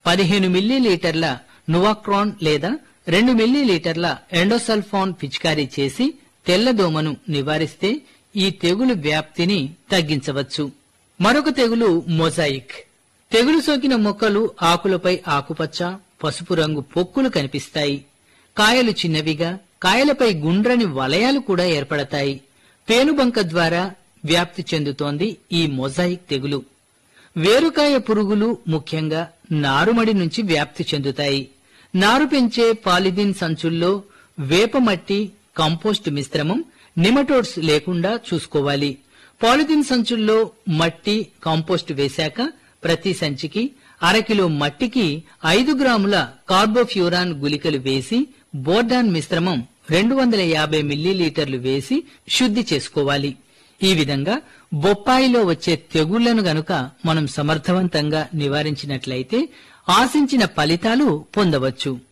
పదిహేను మిల్లీలీటర్ల నువాక్రాన్ లేదా రెండు మిల్లీలీటర్ల ఎండోసల్ఫాన్ పిచికారీ చేసి తెల్లదోమను నివారిస్తే ఈ తెగులు వ్యాప్తిని తగ్గించవచ్చు మరొక తెగులు మొజాయిక్ తెగులు సోకిన మొక్కలు ఆకులపై ఆకుపచ్చ పసుపు రంగు పొక్కులు కనిపిస్తాయి కాయలు చిన్నవిగా కాయలపై గుండ్రని వలయాలు కూడా ఏర్పడతాయి పేనుబంక ద్వారా వ్యాప్తి చెందుతోంది ఈ మొజాయిక్ తెగులు వేరుకాయ పురుగులు ముఖ్యంగా నారుమడి నుంచి వ్యాప్తి చెందుతాయి నారు పెంచే పాలిథిన్ సంచుల్లో వేపమట్టి కంపోస్ట్ మిశ్రమం నిమటోడ్స్ లేకుండా చూసుకోవాలి పాలిథిన్ సంచుల్లో మట్టి కంపోస్ట్ వేశాక ప్రతి సంచికి అరకిలో మట్టికి ఐదు గ్రాముల కార్బోఫ్యూరాన్ గుళికలు వేసి బోర్డాన్ మిశ్రమం రెండు వందల యాభై మిల్లీలీటర్లు వేసి శుద్ధి చేసుకోవాలి ఈ విధంగా బొప్పాయిలో వచ్చే తెగుళ్లను గనుక మనం సమర్థవంతంగా నివారించినట్లయితే ఆశించిన ఫలితాలు పొందవచ్చు